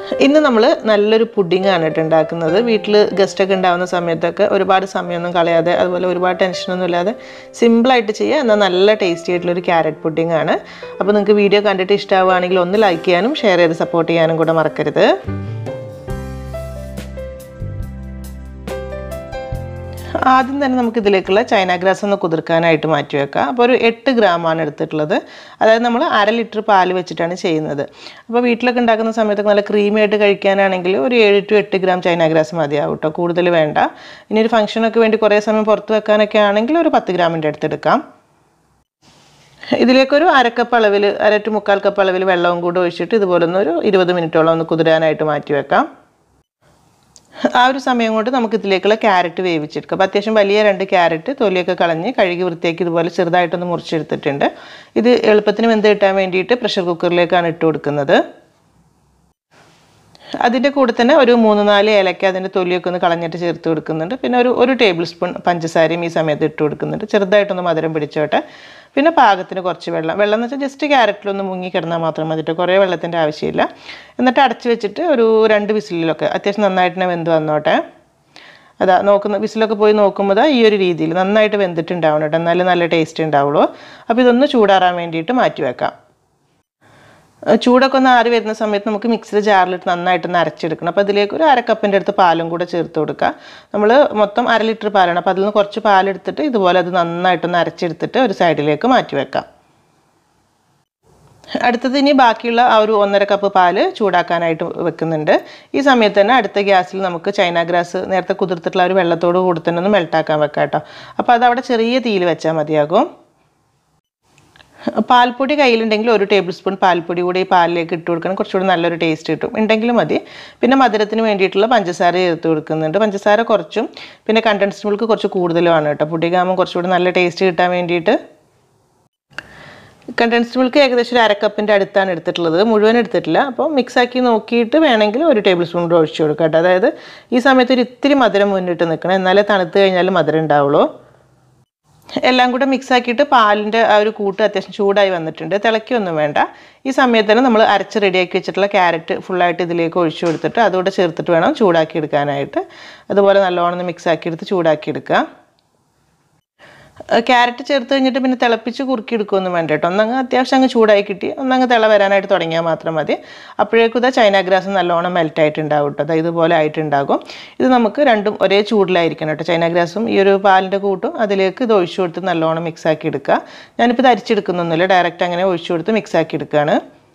ഇന്ന് നമ്മൾ നല്ലൊരു പുഡിംഗ് ആണ് കേട്ടോ ഉണ്ടാക്കുന്നത് വീട്ടിൽ ഗസ്റ്റൊക്കെ ഉണ്ടാകുന്ന സമയത്തൊക്കെ ഒരുപാട് സമയമൊന്നും കളയാതെ അതുപോലെ ഒരുപാട് ടെൻഷനൊന്നും ഇല്ലാതെ സിമ്പിളായിട്ട് ചെയ്യുക എന്നാൽ നല്ല ടേസ്റ്റി ആയിട്ടുള്ളൊരു ക്യാരറ്റ് പുഡിംഗ് ആണ് അപ്പോൾ നിങ്ങൾക്ക് വീഡിയോ കണ്ടിട്ട് ഇഷ്ടമാവുകയാണെങ്കിൽ ഒന്ന് ലൈക്ക് ചെയ്യാനും ഷെയർ ചെയ്ത് സപ്പോർട്ട് ചെയ്യാനും കൂടെ മറക്കരുത് ആദ്യം തന്നെ നമുക്ക് ഇതിലേക്കുള്ള ചൈന ഗ്രാസ് ഒന്ന് കുതിർക്കാനായിട്ട് മാറ്റി വെക്കാം അപ്പോൾ ഒരു എട്ട് ഗ്രാമാണ് എടുത്തിട്ടുള്ളത് അതായത് നമ്മൾ അര ലിറ്റർ പാൽ വെച്ചിട്ടാണ് ചെയ്യുന്നത് അപ്പോൾ വീട്ടിലൊക്കെ ഉണ്ടാക്കുന്ന സമയത്തൊക്കെ നല്ല ക്രീമി ആയിട്ട് കഴിക്കാനാണെങ്കിൽ ഒരു ഏഴ് ടു എട്ട് ഗ്രാം ചൈന ഗ്രാസ് മതിയാവും കേട്ടോ കൂടുതൽ വേണ്ട ഇനി ഒരു ഫംഗ്ഷനൊക്കെ വേണ്ടി കുറേ സമയം പുറത്ത് വെക്കാനൊക്കെ ആണെങ്കിൽ ഒരു പത്ത് ഗ്രാമിൻ്റെ അടുത്തെടുക്കാം ഇതിലേക്കൊരു അരക്കപ്പ് അളവിൽ അര ടു മുക്കാൽ കപ്പ് അളവിൽ വെള്ളവും കൂടെ ഒഴിച്ചിട്ട് ഇതുപോലെ ഒന്ന് ഒരു ഇരുപത് മിനിറ്റോളം ഒന്ന് കുതിരാനായിട്ട് മാറ്റി വെക്കാം ആ ഒരു സമയം കൊണ്ട് നമുക്ക് ഇതിലേക്കുള്ള ക്യാരറ്റ് വേവിച്ചെടുക്കാം അപ്പോൾ അത്യാവശ്യം വലിയ രണ്ട് ക്യാരറ്റ് തൊലിയൊക്കെ കളഞ്ഞ് കഴുകി വൃത്തിയാക്കി ഇതുപോലെ ചെറുതായിട്ടൊന്ന് മുറിച്ചെടുത്തിട്ടുണ്ട് ഇത് എളുപ്പത്തിന് വെന്ത് കിട്ടാൻ വേണ്ടിയിട്ട് പ്രഷർ കുക്കറിലേക്കാണ് ഇട്ട് കൊടുക്കുന്നത് അതിൻ്റെ കൂടെ തന്നെ ഒരു മൂന്ന് നാല് ഏലക്ക അതിൻ്റെ തൊലിയൊക്കെ ഒന്ന് കളഞ്ഞിട്ട് ചേർത്ത് കൊടുക്കുന്നുണ്ട് പിന്നെ ഒരു ഒരു ടേബിൾ സ്പൂൺ പഞ്ചസാരയും ഈ സമയത്ത് ഇട്ട് കൊടുക്കുന്നുണ്ട് ചെറുതായിട്ടൊന്ന് മധുരം പിടിച്ചോട്ടെ പിന്നെ പാകത്തിന് കുറച്ച് വെള്ളം വെള്ളം എന്ന് വെച്ചാൽ ജസ്റ്റ് ക്യാരറ്റിലൊന്ന് മുങ്ങി കിടന്നാൽ മാത്രം മതിട്ടോ കുറേ വെള്ളത്തിൻ്റെ ആവശ്യമില്ല എന്നിട്ട് അടച്ച് വെച്ചിട്ട് ഒരു രണ്ട് വിസിലൊക്കെ അത്യാവശ്യം നന്നായിട്ട് തന്നെ വെന്ത് വന്നോട്ടെ അതാ നോക്കുന്ന വിസിലൊക്കെ പോയി നോക്കുമ്പോൾ ഈ ഒരു രീതിയിൽ നന്നായിട്ട് വെന്തിട്ടുണ്ടാവണം കേട്ടോ എന്നാലും നല്ല ടേസ്റ്റ് ഉണ്ടാവുള്ളൂ അപ്പോൾ ഇതൊന്ന് ചൂടാറാൻ വേണ്ടിയിട്ട് മാറ്റി വെക്കാം ചൂടൊക്കെ ഒന്ന് ആറി വരുന്ന സമയത്ത് നമുക്ക് മിക്സിയുടെ ജാറിലിട്ട് നന്നായിട്ടൊന്ന് അരച്ചെടുക്കണം അപ്പോൾ അതിലേക്ക് ഒരു അരക്കപ്പിൻ്റെ അടുത്ത് പാലും കൂടെ ചേർത്ത് കൊടുക്കുക നമ്മൾ മൊത്തം അര ലിറ്റർ പാലാണ് അപ്പോൾ അതിൽ നിന്ന് കുറച്ച് പാലെടുത്തിട്ട് ഇതുപോലെ അത് നന്നായിട്ടൊന്ന് അരച്ചെടുത്തിട്ട് ഒരു സൈഡിലേക്ക് മാറ്റി വെക്കാം അടുത്തത് ഇനി ബാക്കിയുള്ള ആ ഒരു ഒന്നര കപ്പ് പാല് ചൂടാക്കാനായിട്ട് വെക്കുന്നുണ്ട് ഈ സമയത്ത് തന്നെ അടുത്ത ഗ്യാസിൽ നമുക്ക് ചൈന ഗ്രാസ് നേരത്തെ കുതിർത്തിട്ടുള്ള ഒരു വെള്ളത്തോട് കൂടി തന്നെ ഒന്ന് മെൽട്ടാക്കാൻ വെക്കാം കേട്ടോ അപ്പോൾ അത് അവിടെ ചെറിയ തീയിൽ വെച്ചാൽ മതിയാകും പാൽപ്പൊടി കയ്യിലുണ്ടെങ്കിൽ ഒരു ടേബിൾ സ്പൂൺ പാൽപ്പൊടി കൂടി ഈ പാലിലേക്ക് ഇട്ട് കൊടുക്കണം കുറച്ചുകൂടി നല്ലൊരു ടേസ്റ്റ് കിട്ടും ഉണ്ടെങ്കിൽ മതി പിന്നെ മധുരത്തിന് വേണ്ടിയിട്ടുള്ള പഞ്ചസാര ചേർത്ത് കൊടുക്കുന്നുണ്ട് പഞ്ചസാര കുറച്ചും പിന്നെ കണ്ടൻസ്ഡ് മിൽക്ക് കുറച്ച് കൂടുതലുമാണ് കേട്ടോ പുഡികാകുമ്പോൾ കുറച്ചുകൂടി നല്ല ടേസ്റ്റ് കിട്ടാൻ വേണ്ടിയിട്ട് കണ്ടൻസ്ഡ് മിൽക്ക് ഏകദേശം ഒരു അരക്കപ്പിൻ്റെ അടുത്താണ് എടുത്തിട്ടുള്ളത് മുഴുവൻ എടുത്തിട്ടില്ല അപ്പോൾ മിക്സാക്കി നോക്കിയിട്ട് വേണമെങ്കിൽ ഒരു ടേബിൾ സ്പൂൺ കൂടെ ഒഴിച്ചു കൊടുക്കാം കേട്ടോ അതായത് ഈ സമയത്ത് ഒരു ഇത്തിരി മധുരം മുന്നിട്ട് നിൽക്കണം എന്നാലേ തണുത്ത് കഴിഞ്ഞാൽ മധുരം ഉണ്ടാവുള്ളൂ എല്ലാം കൂടെ മിക്സ് ആക്കിയിട്ട് പാലിൻ്റെ ആ ഒരു കൂട്ട് അത്യാവശ്യം ചൂടായി വന്നിട്ടുണ്ട് തിളയ്ക്കൊന്നും വേണ്ട ഈ സമയത്ത് തന്നെ നമ്മൾ അരച്ച് റെഡിയാക്കി വെച്ചിട്ടുള്ള ക്യാരറ്റ് ഫുള്ളായിട്ട് ഇതിലേക്ക് ഒഴിച്ചു കൊടുത്തിട്ട് അതുകൂടെ ചേർത്തിട്ട് വേണം ചൂടാക്കി എടുക്കാനായിട്ട് അതുപോലെ നല്ലോണം മിക്സ് ആക്കി എടുത്ത് ചൂടാക്കി എടുക്കുക ക്യാരറ്റ് ചേർത്ത് കഴിഞ്ഞിട്ട് പിന്നെ തിളപ്പിച്ച് കുറുക്കി എടുക്കുകയൊന്നും വേണ്ട കേട്ടോ ഒന്നങ്ങ് അത്യാവശ്യം അങ്ങ് ചൂടായി കിട്ടി ഒന്നങ്ങ് തിള വരാനായിട്ട് തുടങ്ങിയാൽ മാത്രം മതി അപ്പോഴേക്കും ഇതാ ചൈന ഗ്രാസ് നല്ലോണം മെൽറ്റ് ആയിട്ടുണ്ടാവും കേട്ടോ അതായത് ഇതുപോലെ ആയിട്ടുണ്ടാകും ഇത് നമുക്ക് രണ്ടും ഒരേ ചൂടിലായിരിക്കണം കേട്ടോ ചൈന ഗ്രാസും ഈ ഒരു പാലിൻ്റെ കൂട്ടും അതിലേക്ക് ഇത് ഒഴിച്ചു കൊടുത്ത് നല്ലോണം മിക്സ് ആക്കി എടുക്കുക ഞാനിപ്പോൾ ഇത് അരിച്ചെടുക്കുന്നൊന്നുമില്ല ഡയറക്റ്റ് അങ്ങനെ ഒഴിച്ചു കൊടുത്ത് മിക്സ് ആക്കി എടുക്കുകയാണ്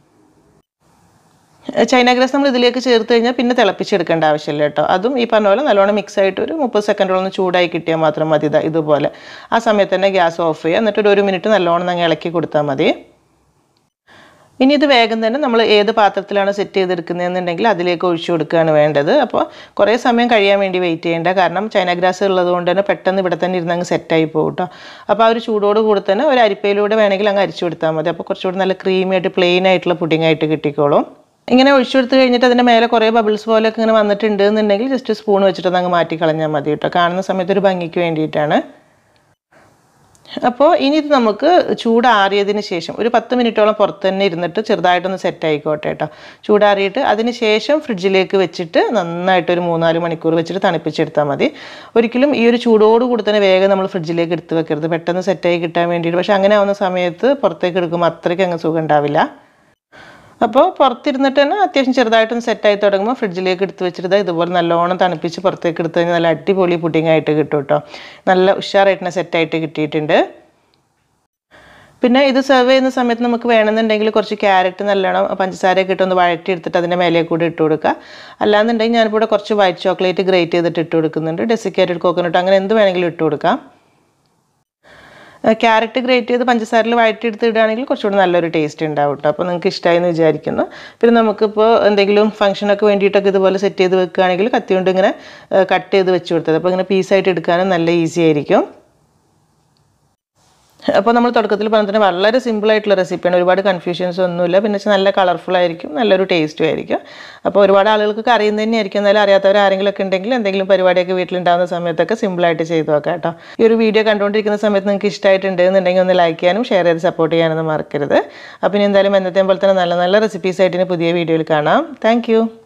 ചൈന ഗ്രാസ് നമ്മൾ ഇതിലേക്ക് ചേർത്ത് കഴിഞ്ഞാൽ പിന്നെ തിളപ്പിച്ചെടുക്കേണ്ട ആവശ്യമില്ല കേട്ടോ അതും ഈ പറഞ്ഞ പോലെ നല്ലോണം മിക്സ് ആയിട്ട് ഒരു മുപ്പത് സെക്കൻഡോളം ചൂടായി കിട്ടിയാൽ മാത്രം മതി ഇതാ ഇതുപോലെ ആ സമയത്ത് തന്നെ ഗ്യാസ് ഓഫ് ചെയ്യുക എന്നിട്ട് ഒരു ഒരു മിനിറ്റ് നല്ലോണം അങ്ങ് ഇളക്കി കൊടുത്താൽ മതി ഇനി ഇത് വേഗം തന്നെ നമ്മൾ ഏത് പാത്രത്തിലാണ് സെറ്റ് ചെയ്തെടുക്കുന്നതെന്നുണ്ടെങ്കിൽ അതിലേക്ക് ഒഴിച്ചു കൊടുക്കുകയാണ് വേണ്ടത് അപ്പോൾ കുറേ സമയം കഴിയാൻ വേണ്ടി വെയിറ്റ് ചെയ്യേണ്ട കാരണം ചൈന ഗ്രാസ് ഉള്ളത് കൊണ്ട് തന്നെ പെട്ടെന്ന് ഇവിടെ തന്നെ ഇരുന്ന് അങ്ങ് സെറ്റായി പോകും കേട്ടോ അപ്പോൾ ആ ഒരു ചൂടോട് കൂടി തന്നെ ഒരു അരിപ്പയിലൂടെ വേണമെങ്കിൽ അങ്ങ് അരിച്ചു കൊടുത്താൽ മതി അപ്പോൾ കുറച്ചുകൂടി നല്ല ക്രീമി ആയിട്ട് പ്ലെയിൻ ആയിട്ടുള്ള പുഡിംഗ് ആയിട്ട് കിട്ടിക്കോളും ഇങ്ങനെ ഒഴിച്ചു കൊടുത്ത് കഴിഞ്ഞിട്ട് അതിൻ്റെ മേലെ കുറേ ബബിൾസ് പോലെയൊക്കെ ഇങ്ങനെ വന്നിട്ടുണ്ട് എന്നുണ്ടെങ്കിൽ ജസ്റ്റ് സ്പൂൺ വെച്ചിട്ട് അങ്ങ് മാറ്റി കളഞ്ഞാൽ മതി കേട്ടോ കാണുന്ന സമയത്ത് ഒരു ഭംഗിക്ക് വേണ്ടിയിട്ടാണ് അപ്പോൾ ഇനി ഇത് നമുക്ക് ചൂടാറിയതിന് ശേഷം ഒരു പത്ത് മിനിറ്റോളം പുറത്ത് തന്നെ ഇരുന്നിട്ട് ചെറുതായിട്ടൊന്ന് സെറ്റ് ആയിക്കോട്ടെ കേട്ടോ ചൂടാറിയിട്ട് അതിന് ശേഷം ഫ്രിഡ്ജിലേക്ക് വെച്ചിട്ട് നന്നായിട്ട് ഒരു മൂന്നാല് മണിക്കൂർ വെച്ചിട്ട് തണുപ്പിച്ചെടുത്താൽ മതി ഒരിക്കലും ഈ ഒരു ചൂടോട് കൂടി തന്നെ വേഗം നമ്മൾ ഫ്രിഡ്ജിലേക്ക് എടുത്ത് വെക്കരുത് പെട്ടെന്ന് സെറ്റായി കിട്ടാൻ വേണ്ടിയിട്ട് പക്ഷേ അങ്ങനെ ആവുന്ന സമയത്ത് പുറത്തേക്ക് എടുക്കുമ്പോൾ അത്രയ്ക്ക് അങ്ങ് സുഖം ഉണ്ടാവില്ല അപ്പോൾ പുറത്തിരുന്നിട്ട് തന്നെ അത്യാവശ്യം ചെറുതായിട്ടൊന്ന് സെറ്റായി തുടങ്ങുമ്പോൾ ഫ്രിഡ്ജിലേക്ക് എടുത്ത് വെച്ചിട്ട് ഇതുപോലെ നല്ലോണം തണുപ്പിച്ച് പുറത്തേക്ക് എടുത്ത് കഴിഞ്ഞാൽ നല്ല അടിപൊളി പുഡിംഗ് ആയിട്ട് കിട്ടും കേട്ടോ നല്ല ഉഷാറായിട്ട് തന്നെ സെറ്റായിട്ട് കിട്ടിയിട്ടുണ്ട് പിന്നെ ഇത് സെർവ് ചെയ്യുന്ന സമയത്ത് നമുക്ക് വേണമെന്നുണ്ടെങ്കിൽ കുറച്ച് ക്യാരറ്റ് നല്ലോണം പഞ്ചസാരയൊക്കെ ഇട്ടൊന്ന് വഴറ്റി എടുത്തിട്ട് അതിൻ്റെ മേലെ കൂടി ഇട്ട് കൊടുക്കുക അല്ലാന്നുണ്ടെങ്കിൽ ഞാനിപ്പോൾ ഇവിടെ കുറച്ച് വൈറ്റ് ചോക്ലേറ്റ് ഗ്രേറ്റ് ചെയ്തിട്ട് ഇട്ട് കൊടുക്കുന്നുണ്ട് ഡെസിക്കേറ്റഡ് കോക്കനട്ട് അങ്ങനെ എന്ത് വേണമെങ്കിലും ഇട്ട് കൊടുക്കാം ക്യാരറ്റ് ഗ്രേറ്റ് ചെയ്ത് പഞ്ചസാരയിൽ വഴറ്റിയെടുത്ത് ഇടുകയാണെങ്കിൽ കുറച്ചുകൂടി നല്ലൊരു ടേസ്റ്റ് ഉണ്ടാവും കേട്ടോ അപ്പോൾ നിങ്ങൾക്ക് ഇഷ്ടമായി എന്ന് വിചാരിക്കുന്നു പിന്നെ നമുക്കിപ്പോൾ എന്തെങ്കിലും ഫംഗ്ഷനൊക്കെ വേണ്ടിയിട്ടൊക്കെ ഇതുപോലെ സെറ്റ് ചെയ്ത് വെക്കുകയാണെങ്കിൽ കത്തി കൊണ്ട് ഇങ്ങനെ കട്ട് ചെയ്ത് വെച്ച് കൊടുത്തത് അപ്പോൾ ഇങ്ങനെ പീസായിട്ട് എടുക്കാനും നല്ല ഈസി ആയിരിക്കും അപ്പോൾ നമ്മൾ തുടക്കത്തിൽ പറഞ്ഞ തന്നെ വളരെ സിമ്പിൾ ആയിട്ടുള്ള റെസിപ്പിയാണ് ഒരുപാട് കൺഫ്യൂഷൻസ് ഒന്നുമില്ല പിന്നെ വെച്ചാൽ നല്ല കളർഫുൾ ആയിരിക്കും നല്ലൊരു ടേസ്റ്റും ആയിരിക്കും അപ്പോൾ ഒരുപാട് ആളുകൾക്ക് അറിയുന്നത് തന്നെയായിരിക്കും എന്നാലും അറിയാത്തവർ ആരെങ്കിലും ഒക്കെ ഉണ്ടെങ്കിൽ എന്തെങ്കിലും പരിപാടിയൊക്കെ വീട്ടിലുണ്ടാകുന്ന സമയത്തൊക്കെ സിമ്പിളായിട്ട് ചെയ്തു നോക്കാം കേട്ടോ ഈ ഒരു വീഡിയോ കണ്ടുകൊണ്ടിരിക്കുന്ന സമയത്ത് നിങ്ങൾക്ക് ഇഷ്ടമായിട്ടുണ്ട് എന്നുണ്ടെങ്കിൽ ഒന്ന് ലൈക്ക് ചെയ്യാനും ഷെയർ ചെയ്ത് സപ്പോർട്ട് ചെയ്യാനൊന്നും മറക്കരുത് അപ്പോൾ ഇനി എന്തായാലും എന്നത്തെയും പോലെ തന്നെ നല്ല നല്ല റെസിപ്പീസ് ആയിട്ട് ഇനി പുതിയ വീഡിയോയിൽ കാണാം താങ്ക്